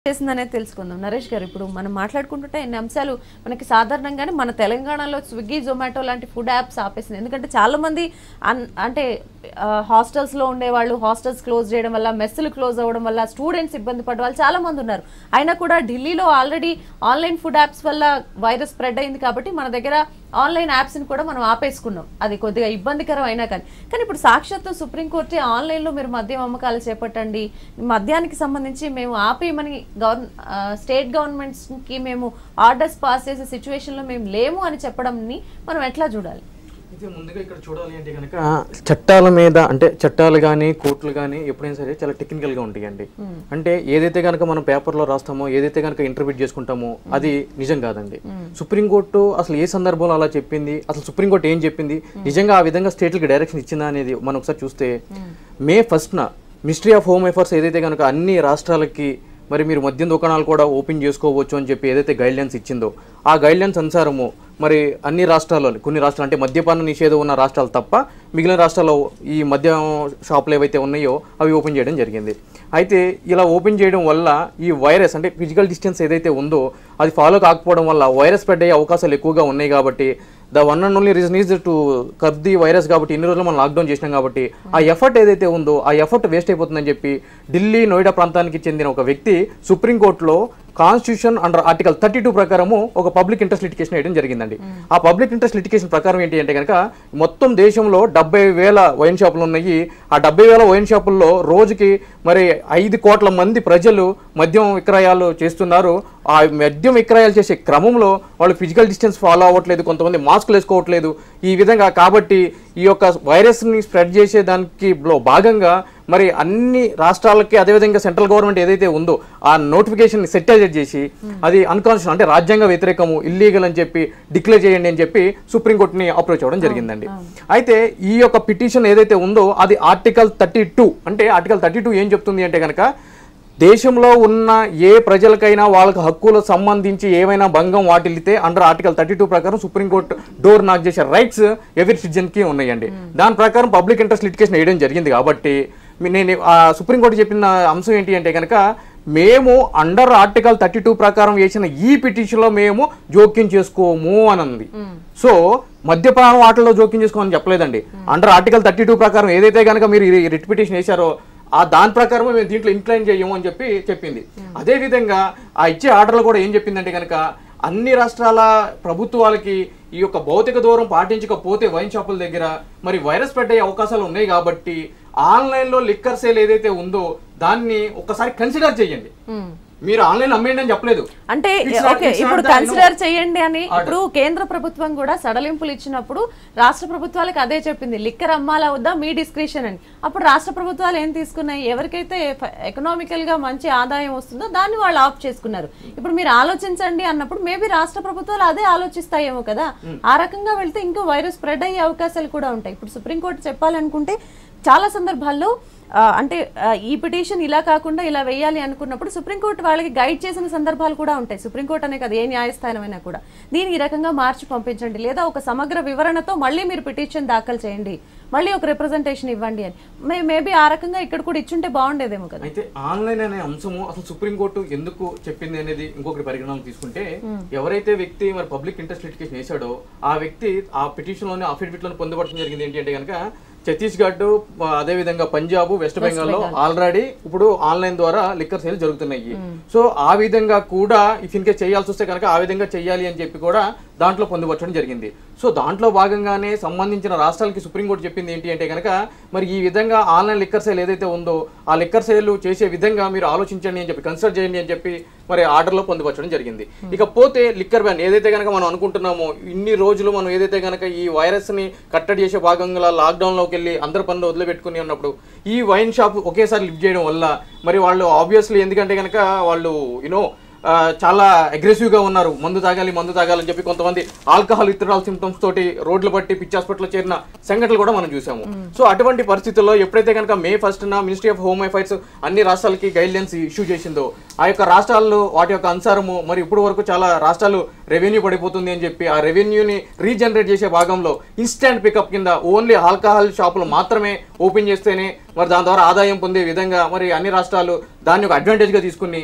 చేసిందనేది తెలుసుకుందాం నరేష్ గారు ఇప్పుడు మనం మాట్లాడుకుంటుంటే ఎన్ని అంశాలు మనకి సాధారణంగానే మన తెలంగాణలో స్విగ్గీ జొమాటో లాంటి ఫుడ్ యాప్స్ ఆపేసింది ఎందుకంటే చాలా మంది అన్- అంటే హాస్టల్స్ లో ఉండేవాళ్ళు హాస్టల్స్ క్లోజ్ చేయడం వల్ల మెస్సులు క్లోజ్ అవ్వడం వల్ల స్టూడెంట్స్ ఇబ్బంది పడే వాళ్ళు చాలా మంది ఉన్నారు అయినా కూడా ఢిల్లీలో ఆల్రెడీ ఆన్లైన్ ఫుడ్ యాప్స్ వల్ల వైరస్ స్ప్రెడ్ అయింది కాబట్టి మన దగ్గర ఆన్లైన్ యాప్స్ ని కూడా మనం ఆపేసుకున్నాం అది కొద్దిగా ఇబ్బందికరం అయినా కానీ కానీ ఇప్పుడు సాక్షాత్తు సుప్రీంకోర్టు ఆన్లైన్ లో మీరు మద్యం అమ్మకాలు చేపట్టండి మద్యానికి సంబంధించి మేము ఆపేయమని గవర్న ఆ, స్టేట్ గవర్నమెంట్స్ కి మేము ఆర్డర్స్ పాస్ చేసే సిచ్యువేషన్ లో మేము లేము అని చెప్పడంని మనం ఎట్లా చూడాలి అయితే ముందుగా ఇక్కడ చూడాలి అంటే కనుక చట్టాల మీద అంటే చట్టాలు కానీ కోర్టులు కానీ ఎప్పుడైనా సరే చాలా టెక్నికల్ గా ఉంటాయండి అంటే ఏదైతే కనుక మనం పేపర్లో రాస్తామో ఏదైతే కనుక ఇంటర్ప్రిట్ చేసుకుంటామో అది నిజం కాదండి సుప్రీంకోర్టు అసలు ఏ సందర్భంలో అలా చెప్పింది అసలు సుప్రీంకోర్టు ఏం చెప్పింది నిజంగా ఆ విధంగా స్టేట్లకి డైరెక్షన్ ఇచ్చిందా అనేది మనం ఒకసారి చూస్తే మే ఫస్ట్న మినిస్ట్రీ ఆఫ్ హోమ్ అఫేర్స్ ఏదైతే కనుక అన్ని రాష్ట్రాలకి మరి మీరు మద్యం దుకాణాలు కూడా ఓపెన్ చేసుకోవచ్చు అని చెప్పి ఏదైతే గైడ్ లైన్స్ ఇచ్చిందో ఆ గైడ్ లైన్స్ అనుసారము మరి అన్ని రాష్ట్రాల్లో కొన్ని రాష్ట్రాలు అంటే మద్యపాన నిషేధం ఉన్న రాష్ట్రాలు తప్ప మిగిలిన రాష్ట్రాల్లో ఈ మద్యం షాపులు ఏవైతే ఉన్నాయో అవి ఓపెన్ చేయడం జరిగింది అయితే ఇలా ఓపెన్ చేయడం వల్ల ఈ వైరస్ అంటే ఫిజికల్ డిస్టెన్స్ ఏదైతే ఉందో అది ఫాలో కాకపోవడం వల్ల వైరస్ స్ప్రెడ్ అయ్యే అవకాశాలు ఎక్కువగా ఉన్నాయి కాబట్టి the one and only reason is to curb the virus కాబట్టి ఇన్ని రోజులు మనం లాక్డౌన్ చేసినాం కాబట్టి ఆ ఎఫర్ట్ ఏదైతే ఉందో ఆ ఎఫర్ట్ వేస్ట్ అయిపోతుందని చెప్పి ఢిల్లీ నోయిడా ప్రాంతానికి చెందిన ఒక వ్యక్తి సుప్రీంకోర్టులో constitution under article thirty two ప్రకారము ఒక పబ్లిక్ ఇంట్రెస్ట్ లిటికేషన్ వేయడం జరిగిందండి ఆ పబ్లిక్ ఇంట్రెస్ట్ లిటికేషన్ ప్రకారం ఏంటి అంటే కనుక మొత్తం దేశంలో డెబ్బై వేల వైన్ షాపులు ఉన్నాయి ఆ డెబ్బై వేల వైన్ షాపుల్లో రోజుకి మరి ఐదు కోట్ల మంది ప్రజలు మద్యం విక్రయాలు చేస్తున్నారు ఆ మద్యం విక్రయాలు చేసే క్రమంలో వాళ్ళు ఫిజికల్ డిస్టెన్స్ ఫాలో అవ్వట్లేదు కొంతమంది మాస్కులు వేసుకోవట్లేదు ఈ విధంగా కాబట్టి ఈ యొక్క వైరస్ని స్ప్రెడ్ చేసే దానికి లో భాగంగా మరి అన్ని రాష్ట్రాలకి అదేవిధంగా సెంట్రల్ గవర్నమెంట్ ఏదైతే ఉందో ఆ నోటిఫికేషన్ సెటిలైజ్ చేసి అది అన్కాన్స్టిట్యూషన్ అంటే రాజ్యాంగ వ్యతిరేకము ఇల్లీగల్ అని చెప్పి డిక్లేర్ చేయండి అని చెప్పి సుప్రీంకోర్టుని అప్రోచ్ అవ్వడం జరిగిందండి అయితే ఈ యొక్క పిటిషన్ ఏదైతే ఉందో అది ఆర్టికల్ థర్టీ టూ అంటే ఆర్టికల్ థర్టీ టూ ఏం చెప్తుంది అంటే కనుక దేశంలో ఉన్న ఏ ప్రజలకైనా వాళ్ళకి హక్కులకు సంబంధించి ఏమైనా భంగం వాటిల్లితే అండర్ ఆర్టికల్ థర్టీ టూ ప్రకారం సుప్రీంకోర్టు డోర్ నాక్ చేసే రైట్స్ ఎవరి సిటిజన్కి ఉన్నాయండి దాని ప్రకారం పబ్లిక్ ఇంట్రెస్ట్ లిటికేషన్ వేయడం జరిగింది కాబట్టి మీ- నేను ఆ సుప్రీంకోర్టు చెప్పిన అంశం ఏంటి అంటే కనుక మేము అండర్ ఆర్టికల్ థర్టీ టూ ప్రకారం వేసిన ఈ పిటిషన్లో మేము జోక్యం చేసుకోము అని అంది సో మద్యపానం వాటిలో జోక్యం చేసుకోమని చెప్పలేదండి అండర్ ఆర్టికల్ థర్టీ టూ ప్రకారం ఏదైతే కనుక మీరు ఈ రిట్ పిటిషన్ వేశారో ఆ దాని ప్రకారం మేము దీంట్లో ఇంక్లైన్ చేయము అని చెప్పి చెప్పింది అదే విధంగా ఆ ఇచ్చే ఆర్డర్లో కూడా ఏం చెప్పిందంటే కనుక అన్ని రాష్ట్రాల ప్రభుత్వాలకి ఈ యొక్క భౌతిక దూరం పాటించకపోతే వైన్ షాపుల దగ్గర మరి వైరస్ స్ప్రెడ్ అయ్యే అవకాశాలు ఉన్నాయి కాబట్టి ఆన్లైన్లో లిక్కర్ సేల్ ఏదైతే ఉందో దాన్ని ఒకసారి కన్సిడర్ చేయండి మీరు ఆన్లైన్ అమ్మేయండి అని చెప్పలేదు అంటే It's not- okay it's not ఇప్పుడు the, you know, కన్సిడర్ చేయండి అని ఇప్పుడు కేంద్ర ప్రభుత్వం కూడా సడలింపులు ఇచ్చినప్పుడు రాష్ట్ర ప్రభుత్వాలకు అదే చెప్పింది లిక్కర్ అమ్మాలా వద్దా మీ డిస్క్రిప్షన్ అని అప్పుడు రాష్ట్ర ప్రభుత్వాలు ఏం తీసుకున్నాయి ఎవరికైతే ఎకనామికల్ గా మంచి ఆదాయం వస్తుందో దాన్ని వాళ్ళు ఆఫ్ చేసుకున్నారు ఇప్పుడు మీరు ఆలోచించండి అన్నప్పుడు మేబీ రాష్ట్ర ప్రభుత్వాలు అదే ఆలోచిస్తాయేమో కదా ఆ రకంగా వెళ్తే ఇంకా వైరస్ స్ప్రెడ్ అయ్యే అవకాశాలు కూడా ఉంటాయి ఇప్పుడు సుప్రీంకోర్టు చెప్పాలనుకుంటే చాలా సందర్భాల్లో ఆ, అంటే ఆ, ఈ పిటిషన్ ఇలా కాకుండా ఇలా వేయాలి అనుకున్నప్పుడు సుప్రీంకోర్టు వాళ్ళకి గైడ్ చేసిన సందర్భాలు కూడా ఉంటాయి సుప్రీంకోర్టు అనే కదా ఏ న్యాయస్థానమైనా కూడా దీన్ని ఈ రకంగా మార్చి పంపించండి లేదా ఒక సమగ్ర వివరణతో మళ్ళీ మీరు పిటిషన్ దాఖలు చేయండి మళ్ళీ ఒక రిప్రజెంటేషన్ ఇవ్వండి అని మే మేబీ ఆ రకంగా ఇక్కడ కూడా ఇచ్చుంటే బాగుండేదేమో కదా అయితే ఆన్లైన్ అనే అంశము అసలు సుప్రీంకోర్టు ఎందుకు చెప్పింది అనేది ఇంకొకటి పరిగణనలోకి తీసుకుంటే ఎవరైతే వ్యక్తి మరి పబ్లిక్ ఇంట్రెస్ట్ లిటికేషన్ వేశాడో ఆ వ్యక్తి ఆ పిటిషన్ లోనే అఫిడవిట్ లోనే పొందబడటం జరిగింది ఏంటి అంటే కనుక ఛత్తీస్గఢ్ ఆ, అదేవిధంగా పంజాబ్ వెస్ట్ బెంగాల్ లో ఆల్రెడీ ఇప్పుడు ఆన్లైన్ ద్వారా లిక్కర్ సేల్ జరుగుతున్నాయి సో ఆ విధంగా కూడా ఇఫ్ ఇన్ కేస్ చేయాల్సి వస్తే కనుక ఆ విధంగా చేయాలి అని చెప్పి కూడా దాంట్లో పొందుపరచడం జరిగింది సో దాంట్లో భాగంగానే సంబంధించిన రాష్ట్రాలకి సుప్రీంకోర్టు చెప్పింది ఏంటి అంటే కనుక మరి ఈ విధంగా ఆన్లైన్ లిక్కర్ సేల్ ఏదైతే ఉందో ఆ లిక్కర్ సేల్ చేసే విధంగా మీరు ఆలోచించండి అని చెప్పి కన్సిడర్ చేయండి అని చెప్పి మరి ఆర్డర్లో పొందుపరచడం జరిగింది ఇకపోతే లిక్కర్ బ్యాన్ ఏదైతే కనుక మనం అనుకుంటున్నామో ఇన్ని రోజులు మనం ఏదైతే కనుక ఈ వైరస్ ని కట్టడి చేసే భాగంగా లాక్డౌన్ లోకి వెళ్ళి అందరి పనులు వదిలిపెట్టుకుని ఉన్నప్పుడు ఈ వైన్ షాప్ ఒకేసారి లిఫ్ట్ చేయడం వల్ల మరి వాళ్ళు ఆబ్వియస్లీ ఎందుకంటే కనుక వాళ్ళు యూనో ఆ, చాలా అగ్రెసివ్ గా ఉన్నారు మందు తాగాలి మందు తాగాలని చెప్పి కొంతమంది ఆల్కహాల్ ఇతరాల సిమ్టమ్స్ తోటి రోడ్లు బట్టి పిచ్చి హాస్పిటల్ చేరిన సంఘటనలు కూడా మనం చూసాము సో అటువంటి పరిస్థితుల్లో ఎప్పుడైతే కనుక మే ఫస్ట్ నా మినిస్ట్రీ ఆఫ్ హోమ్ అఫైర్స్ అన్ని రాష్ట్రాలకి గైడ్ లైన్స్ ఇష్యూ చేసిందో ఆ యొక్క రాష్ట్రాల్లో వాటి యొక్క అనుసారము మరి ఇప్పుడు వరకు చాలా రాష్ట్రాలు రెవెన్యూ పడిపోతుంది అని చెప్పి ఆ రెవెన్యూని రీజనరేట్ చేసే భాగంలో ఇన్స్టాంట్ పికప్ కింద ఓన్లీ ఆల్కహాల్ షాపులు మాత్రమే ఓపెన్ చేస్తేనే మరి దాని ద్వారా ఆదాయం పొందే విధంగా మరి అన్ని రాష్ట్రాలు దాన్ని ఒక అడ్వాంటేజ్గా తీసుకుని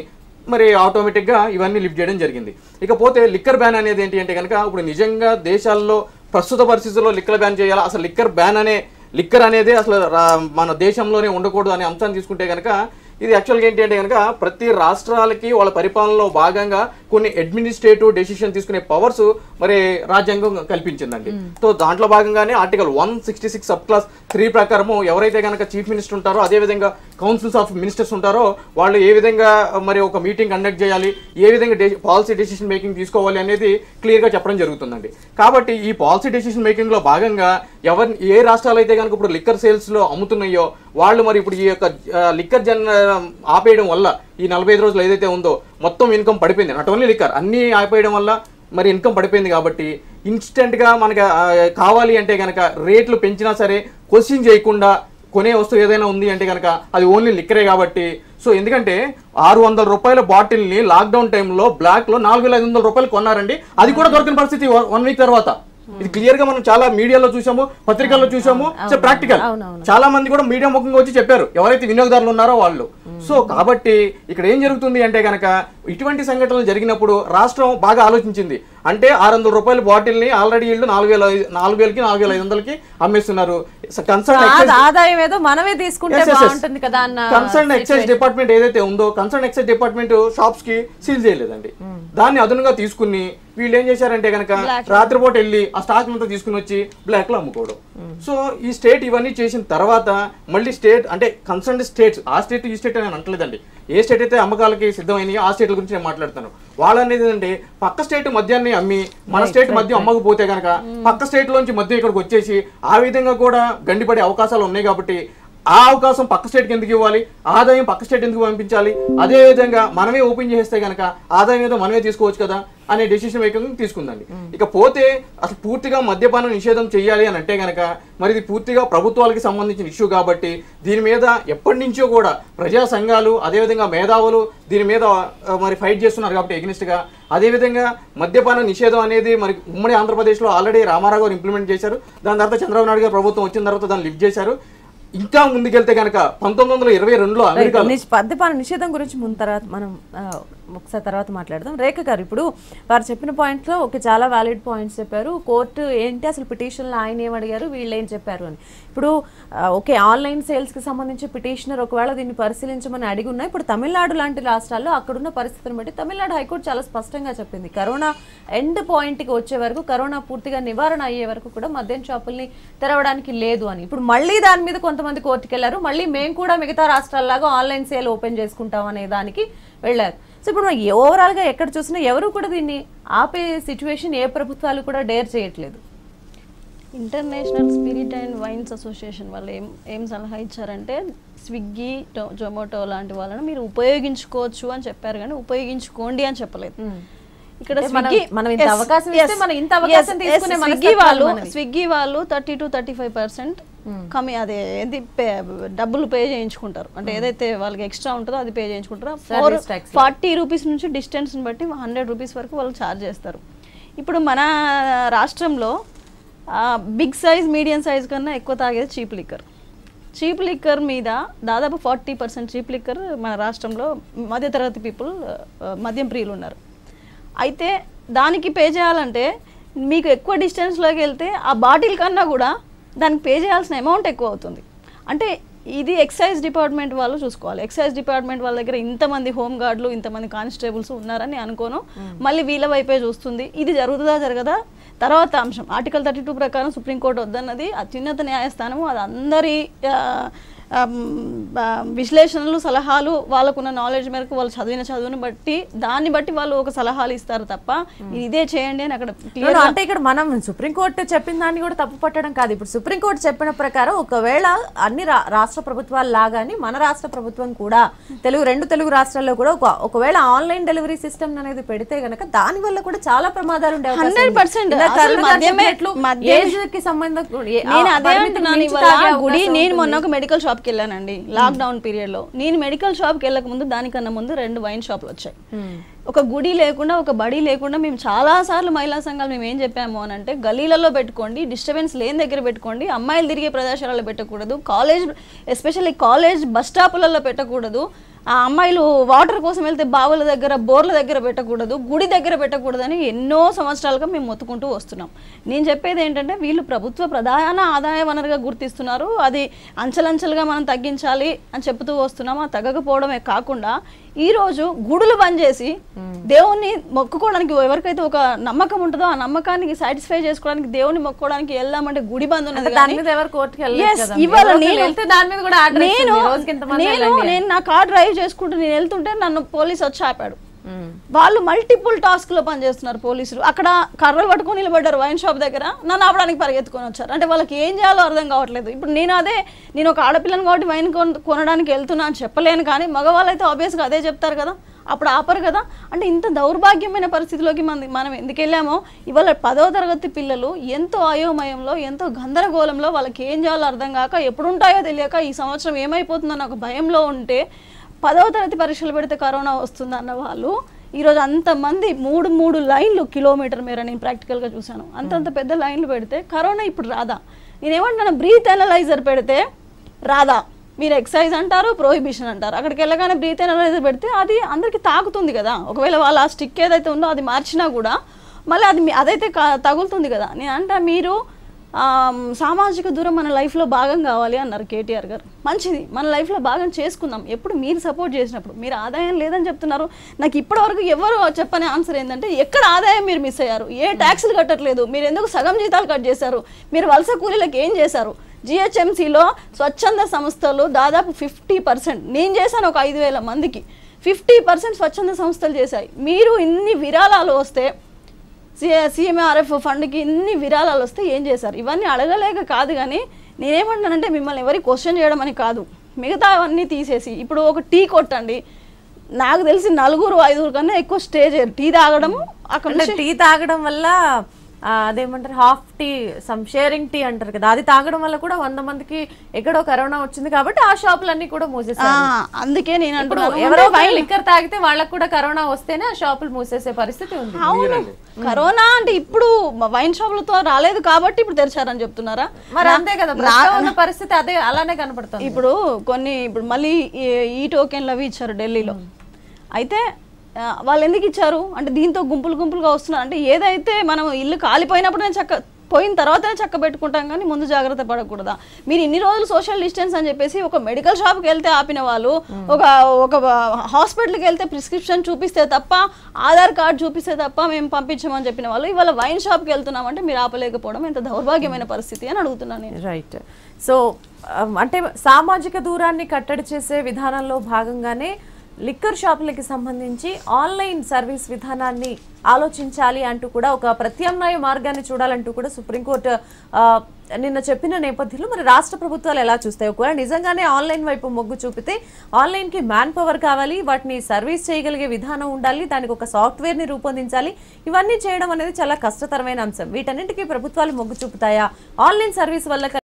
మరి ఆటోమేటిక్గా ఇవన్నీ లిఫ్ట్ చేయడం జరిగింది ఇకపోతే లిక్కర్ బ్యాన్ అనేది ఏంటి అంటే కనుక ఇప్పుడు నిజంగా దేశాల్లో ప్రస్తుత పరిస్థితుల్లో లిక్కర్ బ్యాన్ చేయాలా అసలు లిక్కర్ బ్యాన్ అనే లిక్కర్ అనేది అసలు రా- మన దేశంలోనే ఉండకూడదు అనే అంశాన్ని తీసుకుంటే కనుక ఇది యాక్చువల్గా ఏంటి అంటే కనుక ప్రతి రాష్ట్రాలకి వాళ్ళ పరిపాలనలో భాగంగా కొన్ని అడ్మినిస్ట్రేటివ్ డెసిషన్ తీసుకునే పవర్స్ మరి రాజ్యాంగం కల్పించిందండి సో దాంట్లో భాగంగానే article one sixty six sub clause three ప్రకారము ఎవరైతే కనుక చీఫ్ మినిస్టర్ ఉంటారో అదే విధంగా కౌన్సిల్స్ ఆఫ్ మినిస్టర్స్ ఉంటారో వాళ్ళు ఏ విధంగా మరి ఒక మీటింగ్ కండక్ట్ చేయాలి ఏ విధంగా పాలసీ డెసిషన్ మేకింగ్ తీసుకోవాలి అనేది క్లియర్గా చెప్పడం జరుగుతుందండి కాబట్టి ఈ పాలసీ డెసిషన్ మేకింగ్ లో భాగంగా ఎవరి ఏ రాష్ట్రాలు అయితే కనుక ఇప్పుడు లిక్కర్ సేల్స్ లో అమ్ముతున్నాయో వాళ్ళు మరి ఇప్పుడు ఈ యొక్క లిక్కర్ జన్ ఆపేయడం వల్ల ఈ నలభై ఐదు రోజులు ఏదైతే ఉందో మొత్తం ఇన్కమ్ పడిపోయింది నాట్ ఓన్లీ లిక్కర్ అన్నీ ఆపేయడం వల్ల మరి ఇన్కమ్ పడిపోయింది కాబట్టి ఇన్స్టెంట్ గా మనకి ఆ, కావాలి అంటే కనుక రేట్లు పెంచినా సరే క్వశ్చన్ చేయకుండా కొనే వస్తువు ఏదైనా ఉంది అంటే కనుక అది ఓన్లీ లిక్కరే కాబట్టి సో ఎందుకంటే ఆరు వందల రూపాయల బాటిల్ని లాక్డౌన్ టైంలో బ్లాక్ లో నాలుగు వేల ఐదు వందల రూపాయలు కొన్నారండి అది కూడా దొరికిన పరిస్థితి వన్ వీక్ తర్వాత ఇది క్లియర్ గా మనం చాలా మీడియాలో చూసాము పత్రికల్లో చూసాము ప్రాక్టికల్ అవునవును. చాలా మంది కూడా మీడియా ముఖంగా వచ్చి చెప్పారు ఎవరైతే వినియోగదారులు ఉన్నారో వాళ్ళు సో కాబట్టి ఇక్కడ ఏం జరుగుతుంది అంటే కనుక ఇటువంటి సంఘటనలు జరిగినప్పుడు రాష్ట్రం బాగా ఆలోచించింది అంటే ఆరు వందల రూపాయల బాటిల్ ని ఆల్రెడీ వీళ్ళు నాలుగు వేల ఐదు- నాలుగు వేలకి నాలుగు వేల ఐదు వందలకి అమ్మేస్తున్నారు కన్సర్న్ ఆ- ఆదాయం ఏదో మనమే తీసుకుంటే బాగుంటుంది కదా అన్న కన్సర్న్ ఎక్సైజ్ డిపార్ట్మెంట్ ఏదైతే ఉందో కన్సర్న్ ఎక్సైజ్ డిపార్ట్మెంట్ షాప్స్ కి సీల్ చేయలేదండి దాన్ని అదునుగా తీసుకుని వీళ్ళు ఏం చేశారంటే కనుక రాత్రిపూట వెళ్ళి ఆ స్టాక్ అంతా తీసుకుని వచ్చి బ్లాక్ లో అమ్ముకోవడం సో ఈ స్టేట్ ఇవన్నీ చేసిన తర్వాత మళ్ళీ స్టేట్ అంటే కన్సర్న్ స్టేట్స్ ఆ స్టేట్ ఈ స్టేట్ అని అంటలేదండి ఏ స్టేట్ అయితే అమ్మకాలకి సిద్ధమైనాయో ఆ స్టేట్ల గురించి నేను మాట్లాడుతాను వాళ్ళు అనేది ఏంటంటే పక్క స్టేట్ మద్యాన్ని అమ్మి మన స్టేట్ మద్యం అమ్మకపోతే కనుక పక్క స్టేట్ లోంచి మద్యం ఇక్కడికి వచ్చేసి ఆ విధంగా కూడా గండిపడే అవకాశాలు ఉన్నాయి కాబట్టి ఆ అవకాశం పక్క స్టేట్కి ఎందుకు ఇవ్వాలి ఆదాయం పక్క స్టేట్ ఎందుకు పంపించాలి అదే విధంగా మనమే ఓపెన్ చేస్తే కనుక ఆదాయం ఏదో మనమే తీసుకోవచ్చు కదా అనే డెసిషన్ మేకింగ్ తీసుకుందండి ఇక పోతే అసలు పూర్తిగా మద్యపాన నిషేధం చేయాలి అని అంటే కనుక మరి ఇది పూర్తిగా ప్రభుత్వాలకి సంబంధించిన ఇష్యూ కాబట్టి దీని మీద ఎప్పటి నుంచో కూడా ప్రజా సంఘాలు అదేవిధంగా మేధావులు దీని మీద ఆ, మరి ఫైట్ చేస్తున్నారు కాబట్టి against గా అదేవిధంగా మద్యపాన నిషేధం అనేది మరి ఉమ్మడి ఆంధ్రప్రదేశ్లో ఆల్రెడీ రామారావు గారు ఇంప్లిమెంట్ చేశారు దాని తర్వాత చంద్రబాబు నాయుడు గారు ప్రభుత్వం వచ్చిన తర్వాత దాన్ని లిఫ్ట్ చేశారు ఇంకా ముందుకెళ్తే కనుక పంతొమ్మిది వందల ఇరవై రెండులో అమెరికా నిష్- మద్యపాన నిషేధం గురించి ముందు తర్వాత మనం ఆ, ఒకసారి తర్వాత మాట్లాడదాం రేఖ గారు ఇప్పుడు వారు చెప్పిన పాయింట్లో ఒక చాలా వ్యాలిడ్ పాయింట్స్ చెప్పారు కోర్టు ఏంటి అసలు పిటిషన్లో ఆయన ఏం అడిగారు వీళ్ళు ఏం చెప్పారు అని ఇప్పుడు ఆ, ఓకే ఆన్లైన్ సేల్స్కి సంబంధించి పిటిషనర్ ఒకవేళ దీన్ని పరిశీలించమని అడిగి ఉన్నా ఇప్పుడు తమిళనాడు లాంటి రాష్ట్రాల్లో అక్కడున్న పరిస్థితిని బట్టి తమిళనాడు హైకోర్టు చాలా స్పష్టంగా చెప్పింది కరోనా ఎండ్ పాయింట్కి వచ్చే వరకు కరోనా పూర్తిగా నివారణ అయ్యే వరకు కూడా మద్యం షాపుల్ని తెరవడానికి లేదు అని ఇప్పుడు మళ్ళీ దాని మీద కొంతమంది కోర్టుకి వెళ్ళారు మళ్ళీ మేము కూడా మిగతా రాష్ట్రాల్లాగా ఆన్లైన్ సేల్ ఓపెన్ చేసుకుంటాం అనే దానికి వెళ్ళారు సో ఇప్పుడు మనం ఓవరాల్గా ఎక్కడ చూసినా ఎవరు కూడా దీన్ని ఆపే సిచ్యువేషన్ ఏ ప్రభుత్వాలు కూడా డేర్ చేయట్లేదు international spirit and wines association వాళ్ళు ఏం ఏం సలహా ఇచ్చారంటే స్విగ్గీ టొ- జొమాటో లాంటి వాళ్ళని మీరు ఉపయోగించుకోవచ్చు అని చెప్పారు కానీ ఉపయోగించుకోండి అని చెప్పలేదు ఇక్కడ అంటే మనం- స్విగ్గీ మనం ఇంత Yes, అవకాశం yes, ఇస్తే మనం ఇంత అవకాశం yes, తీసుకునే yes, మనస్తత్వాలు స్విగ్గీ వాళ్ళు మనవి. స్విగ్గీ వాళ్ళు thirty two thirty five percent కమి అదే ఏంది పే- డబ్బులు పే చేయించుకుంటారు అంటే ఏదైతే వాళ్ళకి ఎక్స్ట్రా ఉంటుందో అది పే చేయించుకుంటారు for Service tax. Forty rupees నుంచి డిస్టెన్స్ని బట్టి హండ్రెడ్ రూపీస్ వరకు వాళ్ళు ఛార్జ్ చేస్తారు ఇప్పుడు మన రాష్ట్రంలో బిగ్ సైజ్ మీడియం సైజ్ కన్నా ఎక్కువ తాగేది చీప్ లిక్కర్ చీప్ లిక్కర్ మీద దాదాపు ఫార్టీ పర్సెంట్ చీప్ లిక్కర్ మన రాష్ట్రంలో మధ్యతరగతి పీపుల్ మద్యం ప్రియులు ఉన్నారు అయితే దానికి పే చేయాలంటే మీకు ఎక్కువ డిస్టెన్స్లోకి వెళ్తే ఆ బాటిల్ కన్నా కూడా దానికి పే చేయాల్సిన అమౌంట్ ఎక్కువ అవుతుంది అంటే ఇది ఎక్సైజ్ డిపార్ట్మెంట్ వాళ్ళు చూసుకోవాలి ఎక్సైజ్ డిపార్ట్మెంట్ వాళ్ళ దగ్గర ఇంతమంది హోమ్ గార్డులు ఇంతమంది కానిస్టేబుల్స్ ఉన్నారని అనుకోను మళ్ళీ వీళ్ళ వైపే చూస్తుంది ఇది జరుగుతుందా జరగదా తర్వాత అంశం ఆర్టికల్ థర్టీ టూ ప్రకారం సుప్రీంకోర్టు వద్దన్నది అత్యున్నత న్యాయస్థానము అది అందరి ఆ, ఆ, ఆ, విశ్లేషణలు సలహాలు వాళ్ళకున్న నాలెడ్జ్ మేరకు వాళ్ళు చదివిన చదువుని బట్టి దాన్ని బట్టి వాళ్ళు ఒక సలహాలు ఇస్తారు తప్ప ఇదే చేయండి అని అక్కడ No, clear no, అంటే ఇక్కడ మనం సుప్రీంకోర్టు చెప్పిన దాన్ని కూడా తప్పు పట్టడం కాదు ఇప్పుడు సుప్రీంకోర్టు చెప్పిన ప్రకారం ఒకవేళ అన్ని రా- రాష్ట్ర ప్రభుత్వాలు లాగానే మన రాష్ట్ర ప్రభుత్వం కూడా తెలుగు రెండు తెలుగు రాష్ట్రాల్లో కూడా ఒక ఒకవేళ ఆన్లైన్ డెలివరీ సిస్టమ్ అనేది పెడితే గనక దాని వల్ల కూడా చాలా లాక్డౌన్ ఉండే అవకాశం ఉంది. 100% ఇందాక అసలు అరుణ్ గారు మద్యమే- చెప్పినట్లు మద్యమే- age కి సంబంధం ఏ- ఆ నేను అదే పరిమితిని అంటున్నాను మించి ఇవాళ తాగే గుడి అవకాశం నేను మొన్న ఉంటుంది. ఒక మెడికల్ షాప్ కి వెళ్ళానండి లాక్డౌన్ పీరియడ్ లో నేను మెడికల్ షాప్ కి వెళ్ళక ముందు దానికన్నా ముందు రెండు వైన్ షాపులు వచ్చాయి ఒక గుడి లేకుండా ఒక బడి లేకుండా మేము చాలా సార్లు మహిళా సంఘాలు మేము ఏం చెప్పాము అని అంటే గలీలలో పెట్టుకోండి డిస్టర్బెన్స్ లేని దగ్గర పెట్టుకోండి అమ్మాయిలు తిరిగే ప్రదేశాలలో పెట్టకూడదు కాలేజ్ ఎస్పెషల్లీ కాలేజ్ బస్ స్టాపులలో పెట్టకూడదు ఆ అమ్మాయిలు వాటర్ కోసం వెళ్తే బావుల దగ్గర బోర్ల దగ్గర పెట్టకూడదు గుడి దగ్గర పెట్టకూడదని ఎన్నో సంవత్సరాలుగా మేము మొత్తుకుంటూ వస్తున్నాం నేను చెప్పేది ఏంటంటే వీళ్ళు ప్రభుత్వ ప్రధాన ఆదాయ వనరుగా గుర్తిస్తున్నారు అది అంచెలంచెలుగా మనం తగ్గించాలి అని చెబుతూ వస్తున్నాం ఆ తగ్గకపోవడమే కాకుండా ఈ రోజు గుడులు బంద్ చేసి దేవుణ్ణి మొక్కుకోవడానికి ఎవరికైతే ఒక నమ్మకం ఉంటుందో ఆ నమ్మకానికి సాటిస్ఫై చేసుకోవడానికి దేవుని మొక్కుకోవడానికి వెళ్దామంటే గుడి బంద్ ఉన్నది దాని కానీ మీద ఎవరు కోర్టుకి వెళ్ళలేదు Yes, కదా. ఇవాళ ఎవరో ఒకరు నేను వెళ్తే దాని మీద కూడా ఆర్డర్ నేను ఇస్తుంది. రోజుకి ఇంతమంది నేను వెళ్ళండి అని. నేను నా కార్ డ్రైవ్ చేసుకుంటూ నేను వెళ్తుంటే నన్ను పోలీస్ వచ్చి ఆపాడు ఉమ్. వాళ్ళు మల్టిపుల్ టాస్క్ లో పనిచేస్తున్నారు పోలీసులు అక్కడ కర్రలు పట్టుకొని నిలబడ్డారు వైన్ షాప్ దగ్గర నన్ను ఆపడానికి పరిగెత్తుకొని వచ్చారు అంటే వాళ్ళకి ఏం చేయాలో అర్థం కావట్లేదు ఇప్పుడు నేను అదే నేను ఒక ఆడపిల్లని కాబట్టి వైన్ కొన- కొనడానికి వెళ్తున్నా అని చెప్పలేను కానీ మగవాళ్ళు అయితే ఆబ్వియస్గా అదే చెప్తారు కదా అప్పుడు ఆపరు కదా అంటే ఇంత దౌర్భాగ్యమైన పరిస్థితిలోకి మన మనం ఎందుకు వెళ్ళామో ఇవాళ పదో తరగతి పిల్లలు ఎంతో అయోమయంలో ఎంతో గందరగోళంలో వాళ్ళకి ఏం చేయాలో అర్థం కాక ఎప్పుడు ఉంటాయో తెలియక ఈ సంవత్సరం ఏమైపోతుందన్న ఒక భయంలో ఉంటే పదవ తరగతి పరీక్షలు పెడితే కరోనా వస్తుందన్న వాళ్ళు ఈరోజు అంతమంది మూడు మూడు లైన్లు కిలోమీటర్ మేర నేను ప్రాక్టికల్గా చూశాను అంతంత పెద్ద లైన్లు పెడితే కరోనా ఇప్పుడు రాదా నేనేమంటున్నాను బ్రీత్ అనలైజర్ పెడితే రాదా మీరు ఎక్సైజ్ అంటారు ప్రొహిబిషన్ అంటారు అక్కడికి వెళ్ళగానే బ్రీత్ అనలైజర్ పెడితే అది అందరికీ తాకుతుంది కదా ఒకవేళ వాళ్ళ ఆ స్టిక్ ఏదైతే ఉందో అది మార్చినా కూడా మళ్ళీ అది మీ- అదైతే కా- తగులుతుంది కదా నేను అంటా మీరు ఆమ్, సామాజిక దూరం మన లైఫ్లో భాగం కావాలి అన్నారు కేటీఆర్ గారు మంచిది మన లైఫ్లో భాగం చేసుకుందాం ఎప్పుడు మీరు సపోర్ట్ చేసినప్పుడు మీరు ఆదాయం లేదని చెప్తున్నారు నాకు ఇప్పటివరకు ఎవరు చెప్పని ఆన్సర్ ఏంటంటే ఎక్కడ ఆదాయం మీరు మిస్ అయ్యారు ఏ ట్యాక్సులు కట్టట్లేదు మీరు ఎందుకు సగం జీతాలు కట్ చేశారు మీరు వలస కూలీలకు ఏం చేశారు జిహెచ్ఎంసీలో స్వచ్ఛంద సంస్థలు దాదాపు ఫిఫ్టీ పర్సెంట్ నేను చేశాను ఒక ఐదు వేల మందికి ఫిఫ్టీ పర్సెంట్ స్వచ్ఛంద సంస్థలు చేశాయి మీరు ఇన్ని విరాళాలు వస్తే సిఎంఆర్ఎఫ్ ఫండ్కి ఇన్ని విరాళాలు వస్తే ఏం చేశారు ఇవన్నీ అడగలేక కాదు కానీ నేనేమంటానంటే మిమ్మల్ని ఎవరి క్వశ్చన్ చేయడం అని కాదు మిగతా అవన్నీ తీసేసి ఇప్పుడు ఒక టీ కొట్టండి నాకు తెలిసి నలుగురు ఐదుగురు కన్నా ఎక్కువ స్టే చేయరు టీ తాగడము అక్కడ అంటే టీ తాగడం వల్ల ఆ, అదేమంటారు half tea some sharing tea అంటారు కదా అది తాగడం వల్ల కూడా వంద మందికి ఎక్కడో కరోనా వచ్చింది కాబట్టి ఆ షాపులన్నీ కూడా ఆ, మూసేసారు అందుకే నేను ఇప్పుడు అంటున్నాను ఎవరో అంటే వైన్ లిక్కర్ తాగితే వాళ్ళకు కూడా కరోనా వస్తేనే ఆ షాపులు మూసేసే పరిస్థితి ఉంది అవును కరోనా అంటే ఇప్పుడు వైన్ షాపులతో రాలేదు కాబట్టి ఇప్పుడు తెరిచారని చెప్తున్నారా మరి అంతే కదా ప్రస్తుతం ఉన్న పరిస్థితి అదే అలానే కనపడుతుంది ఇప్పుడు కొన్ని ఇప్పుడు మళ్ళీ ఈ- ఈ టోకెన్లు అవి ఇచ్చారు ఢిల్లీలో అయితే ఆ, వాళ్ళు ఎందుకు ఇచ్చారు అంటే దీంతో గుంపులు గుంపులుగా వస్తున్నారు అంటే ఏదైతే మనం ఇల్లు కాలిపోయినప్పుడు నేను చక్క పోయిన తర్వాతనే చక్క పెట్టుకుంటాం కానీ ముందు జాగ్రత్త పడకూడదా మీరు ఇన్ని రోజులు సోషల్ డిస్టెన్స్ అని చెప్పేసి ఒక మెడికల్ షాప్కి వెళ్తే ఆపిన వాళ్ళు ఒక ఒక హాస్పిటల్కి వెళ్తే ప్రిస్క్రిప్షన్ చూపిస్తే తప్ప ఆధార్ కార్డు చూపిస్తే తప్ప మేము పంపించమని చెప్పిన వాళ్ళు ఇవాళ వైన్ షాప్కి వెళ్తున్నామంటే మీరు ఆపలేకపోవడం ఎంత దౌర్భాగ్యమైన పరిస్థితి అని అడుగుతున్నాను నేను రైట్ సో అంటే సామాజిక దూరాన్ని కట్టడి చేసే విధానంలో భాగంగానే లిక్కర్ షాపులకి సంబంధించి ఆన్లైన్ సర్వీస్ విధానాన్ని ఆలోచించాలి అంటూ కూడా ఒక ప్రత్యామ్నాయ మార్గాన్ని చూడాలంటూ కూడా సుప్రీంకోర్టు ఆ, నిన్న చెప్పిన నేపథ్యంలో మరి రాష్ట్ర ప్రభుత్వాలు ఎలా చూస్తాయి ఒకవేళ నిజంగానే ఆన్లైన్ వైపు మొగ్గు చూపితే ఆన్లైన్కి మ్యాన్ పవర్ కావాలి వాటిని సర్వీస్ చేయగలిగే విధానం ఉండాలి దానికి ఒక సాఫ్ట్వేర్ని రూపొందించాలి ఇవన్నీ చేయడం అనేది చాలా కష్టతరమైన అంశం వీటన్నిటికీ ప్రభుత్వాలు మొగ్గు చూపుతాయా ఆన్లైన్ సర్వీస్ వల్ల